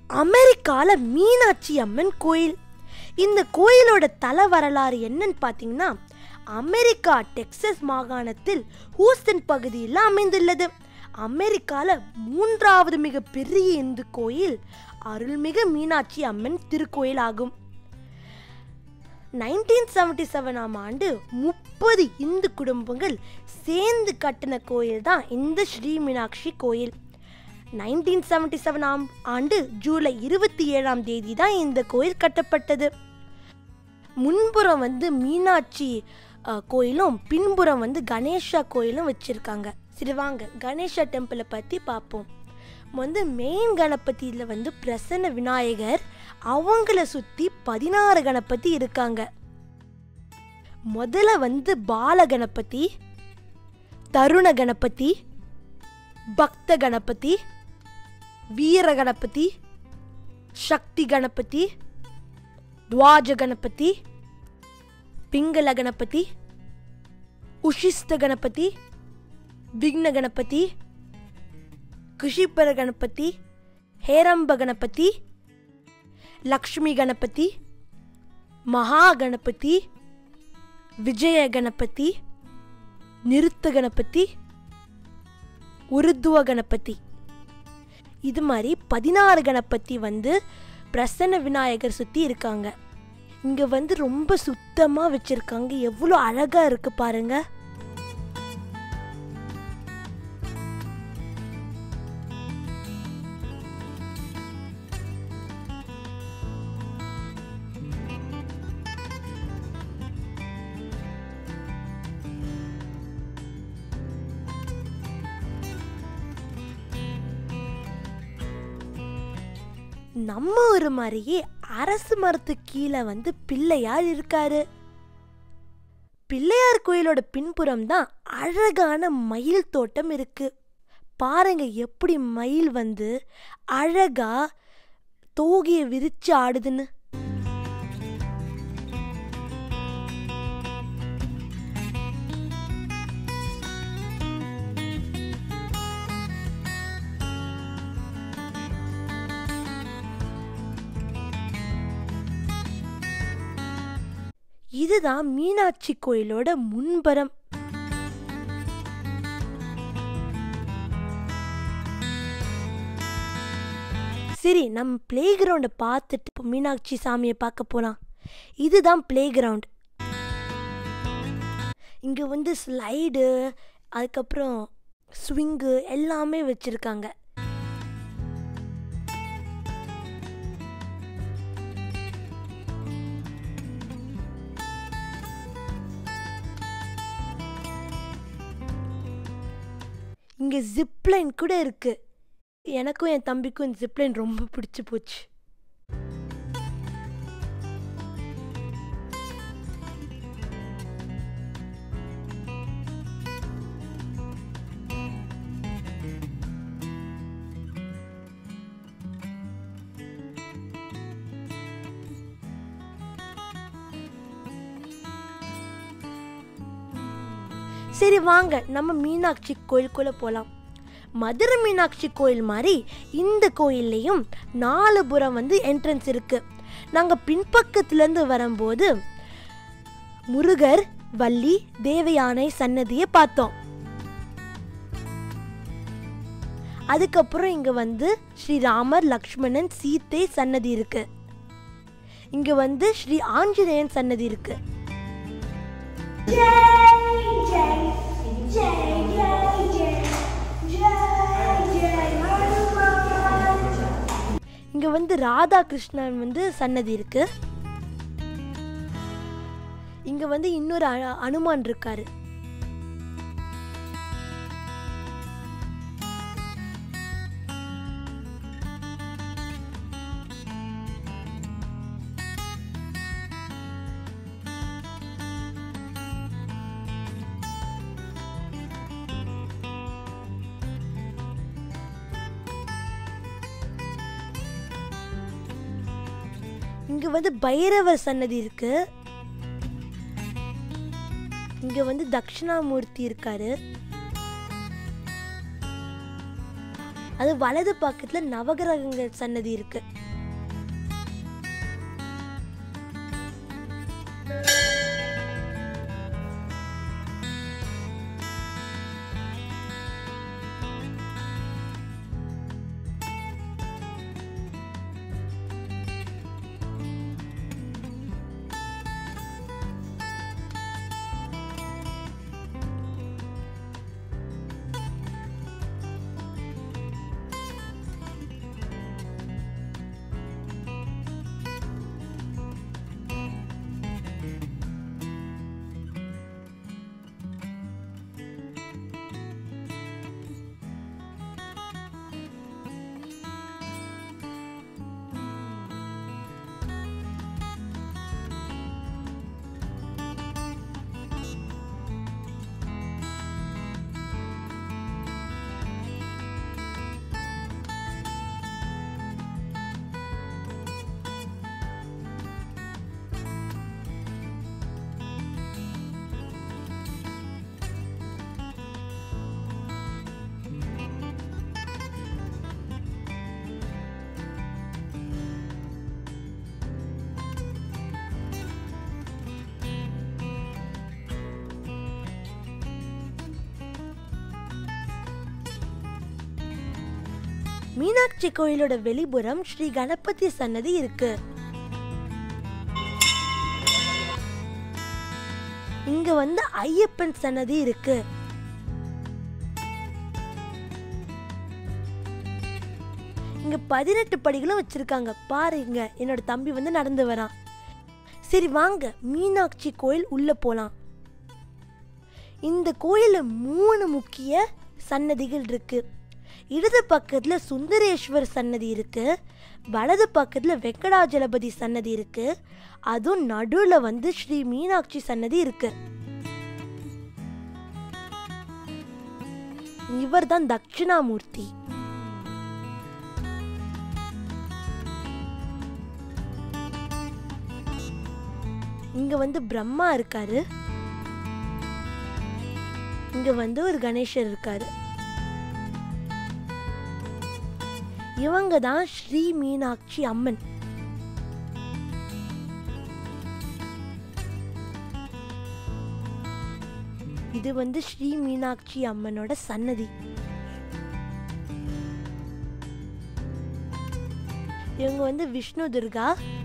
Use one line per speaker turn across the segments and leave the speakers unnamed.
அமெரிக்கால மீனாட்சி அம்மன் கோயில் இந்த கோயிலோட தல வரலாறு என்னன்னு பார்த்தீங்கன்னா அமெரிக்கா டெக்சஸ் மாகாணத்தில் ஹூஸ்டன் பகுதியில் அமைந்துள்ளது அமெரிக்கால மூன்றாவது மிக பெரிய இந்து கோயில் அருள்மிகு மீனாட்சி அம்மன் திருக்கோயில் ஆகும் நைன்டீன் செவன்டி செவனாம் ஆண்டு முப்பது இந்து குடும்பங்கள் சேர்ந்து கட்டின கோயில் தான் இந்த ஸ்ரீ மீனாட்சி கோயில் நைன்டீன் செவன்டி செவனாம் ஆண்டு ஜூலை இருபத்தி ஏழாம் தேதி தான் இந்த கோயில் கட்டப்பட்டது முன்புறம் வந்து மீனாட்சி அஹ், கோயிலும் பின்புறம் வந்து கணேஷா கோயிலும் வச்சிருக்காங்க சரி வாங்க கணேஷா டெம்பிளை பற்றி பார்ப்போம் வந்து மெயின் கணபதியில் வந்து பிரசன்ன விநாயகர் அவங்கள சுற்றி பதினாறு கணபதி இருக்காங்க முதல்ல வந்து பால கணபதி தருண கணபதி பக்த கணபதி வீர கணபதி சக்தி கணபதி துவாஜ கணபதி பிங்கள கணபதி உஷிஸ்த கணபதி விக்ன கணபதி குஷிப்பர கணபதி ஹேரம்ப கணபதி லக்ஷ்மி கணபதி மகா கணபதி விஜய கணபதி நிருத்த கணபதி உருத்துவ கணபதி இது மாதிரி பதினாறு கணபதி வந்து பிரசன்ன விநாயகர் சுற்றி இருக்காங்க இங்கே வந்து ரொம்ப சுத்தமாக வச்சுருக்காங்க எவ்வளோ அழகாக இருக்கு பாருங்க நம்ம ஒரு மாதிரியே அரசு மரத்துக்கு கீழே வந்து பிள்ளையார் இருக்காரு பிள்ளையார் கோயிலோட பின்புறம் தான் அழகான மயில் தோட்டம் இருக்கு பாருங்க எப்படி மயில் வந்து அழகா தோகையை விரிச்சு ஆடுதுன்னு இதுதான் மீனாட்சி கோயிலோட முன்பரம் சரி நம்ம பிளே கிரவுண்டை பார்த்துட்டு இப்போ மீனாட்சி சாமியை பார்க்க போலாம் இதுதான் பிளே கிரவுண்ட் இங்கே வந்து ஸ்லைடு அதுக்கப்புறம் ஸ்விங்கு எல்லாமே வச்சுருக்காங்க இங்கே ஜிப்லைன் கூட இருக்கு எனக்கும் என் தம்பிக்கும் இந்த ஜிப்லைன் ரொம்ப பிடிச்சி போச்சு சரி வாங்க நம்ம மீனாட்சி கோயிலுக்குள்ள போகலாம் மதுரை மீனாட்சி கோயில் மாதிரி இந்த கோயில்லையும் நாலு புறம் வந்து என்ட்ரன்ஸ் இருக்கு நாங்கள் பின்பக்கத்துலேருந்து வரும்போது முருகர் வள்ளி தேவயானை சன்னதியை பார்த்தோம் அதுக்கப்புறம் இங்க வந்து ஸ்ரீராமர் லக்ஷ்மணன் சீத்தை சன்னதி இருக்கு இங்க வந்து ஸ்ரீ ஆஞ்சநேயன் சன்னதி இருக்கு இங்க வந்து ராதா கிருஷ்ணன் வந்து சன்னதி இருக்கு இங்க வந்து இன்னொரு அ- அனுமான் இருக்காரு இங்க வந்து பைரவர் சன்னதி இருக்கு இங்க வந்து தட்சிணாமூர்த்தி இருக்காரு அது வலது பக்கத்துல நவகிரகங்கள் சன்னதி இருக்கு மீனாட்சி கோயிலோட வெளிப்புறம் ஸ்ரீ கணபதி சன்னதி இருக்கு இங்க வந்து ஐயப்பன் சன்னதி இருக்கு இங்க பதினெட்டு படிகளும் வச்சிருக்காங்க பாருங்க என்னோட தம்பி வந்து நடந்து வரான் சரி வாங்க மீனாட்சி கோயில் உள்ள போலாம் இந்த கோயில்ல மூணு முக்கிய சன்னதிகள் இருக்கு இடது பக்கத்துல சுந்தரேஸ்வர் சன்னதி இருக்கு வலது பக்கத்துல வெங்கடாஜலபதி சன்னதி இருக்கு அதுவும் நடுவுல வந்து ஸ்ரீ மீனாட்சி சன்னதி இருக்கு இவர் தான் தட்சிணாமூர்த்தி இங்க வந்து பிரம்மா இருக்காரு இங்க வந்து ஒரு கணேசர் இருக்காரு இவங்க தான் ஸ்ரீ மீனாட்சி அம்மன் இது வந்து ஸ்ரீ மீனாட்சி அம்மனோட சன்னதி இவங்க வந்து விஷ்ணு துர்கா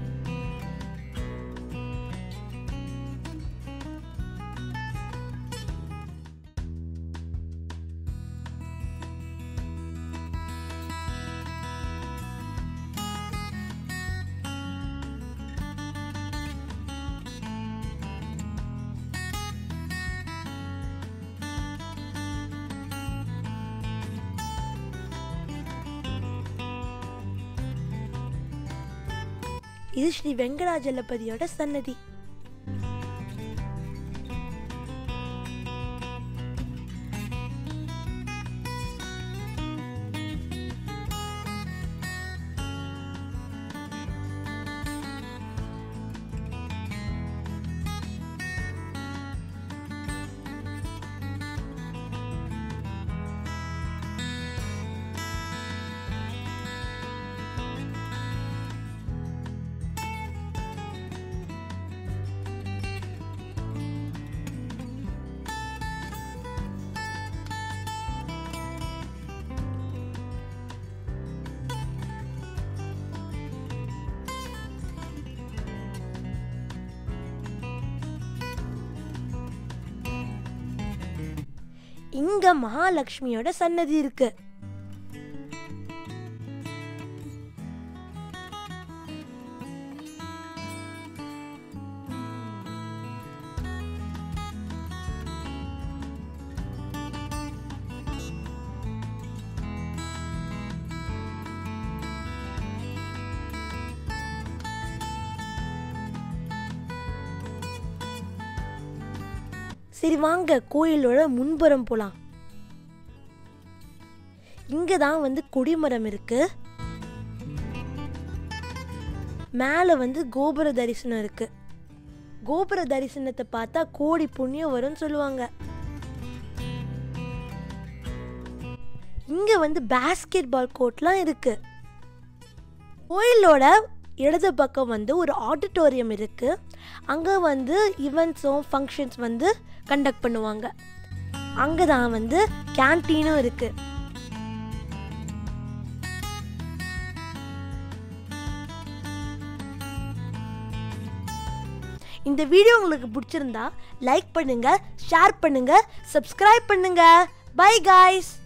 இது ஸ்ரீ வெங்கடாஜலபதியோட சன்னதி இங்க மகாலட்சுமியோட சன்னதி இருக்கு சரி வாங்க கோயிலோட முன்புறம் போலாம் இங்க தான் வந்து கொடிமரம் இருக்கு மேலே வந்து கோபுர தரிசனம் இருக்கு கோபுர தரிசனத்தை பார்த்தா கோடி புண்ணியம் வரும்னு சொல்லுவாங்க இங்க வந்து பேஸ்கெட் பால் கோர்ட்லாம் இருக்கு கோயிலோட இடது பக்கம் வந்து ஒரு ஆடிட்டோரியம் இருக்கு அங்கே வந்து ஈவெண்ட்ஸும் ஃபங்க்ஷன்ஸ் வந்து கண்டக்ட் பண்ணுவாங்க அங்கே தான் வந்து கேன்டீனும் இருக்கு இந்த வீடியோ உங்களுக்கு பிடிச்சிருந்தா லைக் பண்ணுங்க ஷேர் பண்ணுங்க சப்ஸ்கிரைப் பண்ணுங்க பை காய்ஸ்